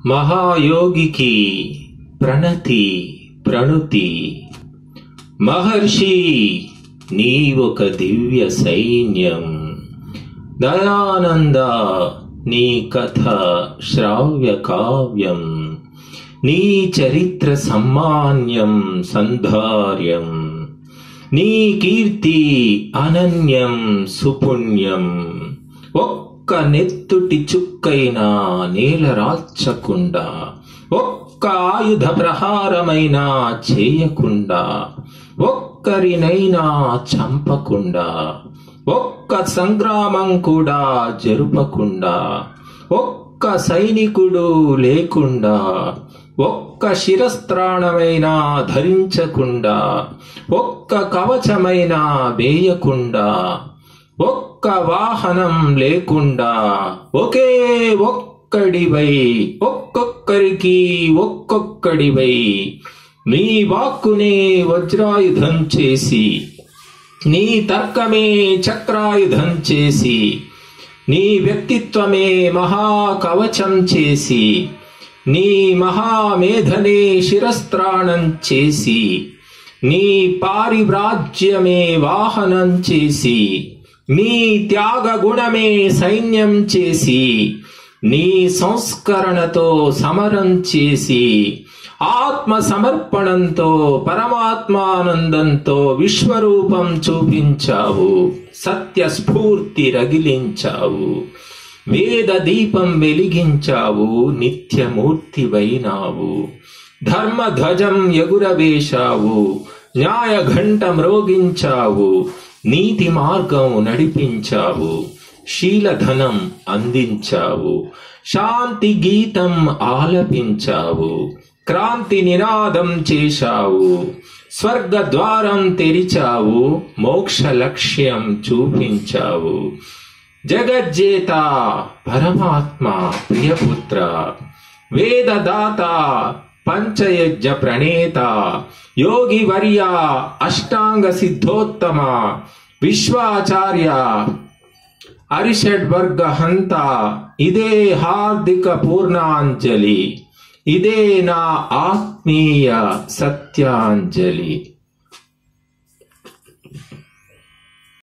మహాయోగికి ప్రణతి ప్రణుతి మహర్షి నీ ఒక దివ్య సైన్యం దయానంద నీ కథ శ్రావ్య కావ్యం నీ చరిత్ర సమ్మాన్యం సంధార్యం నీ కీర్తి అనన్యం సుపుణ్యం ఒక్క నెత్తుటి చుక్కైనా నేల రాల్చకుండా ఒక్క ఆయుధ ప్రహారమైనా చేయకుండా ఒక్కరినైనా చంపకుండా ఒక్క సంగ్రామం కూడా జరుపకుండా ఒక్క సైనికుడు లేకుండా ఒక్క శిరస్త్రాణమైనా ధరించకుండా ఒక్క కవచమైనా వేయకుండా ఒక్క వాహనం లేకుండా ఒకే ఒక్కడివై ఒక్కొక్కరికి ఒక్కొక్కడివై నీ వాక్కునే వజ్రాయుధం చేసి నీ తర్కమే చక్రాయుధం చేసి నీ వ్యక్తిత్వమే మహాకవచం చేసి నీ మహామేధనే శిరస్త్రాణం చేసి నీ పారివ్రాజ్యమే వాహనం చేసి నీ త్యాగ గుణమే సైన్యం చేసి నీ సంస్కరణతో సమరం చేసి ఆత్మ సమర్పణంతో పరమాత్మానందంతో విశ్వరూపం చూపించావు సత్య స్ఫూర్తి రగిలించావు వేద దీపం వెలిగించావు నిత్యమూర్తివైనావు ధర్మ ధ్వజం ఎగురవేశావు న్యాయ ఘంట మ్రోగించావు నీతి మార్గం నడిపించావు శీలధనం అందించావు శాంతి గీతం ఆలపించావు క్రాంతి నినాదం చేశావు స్వర్గ ద్వారం తెరిచావు మోక్ష లక్ష్యం చూపించావు జగజ్జేత పరమాత్మ ప్రియపుత్ర వేదదాత పంచయజ్ఞ ప్రణేత యోగి వర్య అష్టాంగ సిద్ధోత్తమ విశ్వాచార్య అరిషడ్వర్గ హంత ఇదే హార్దిక పూర్ణాంజలి ఇదే నా ఆత్మీయ సత్యాంజలి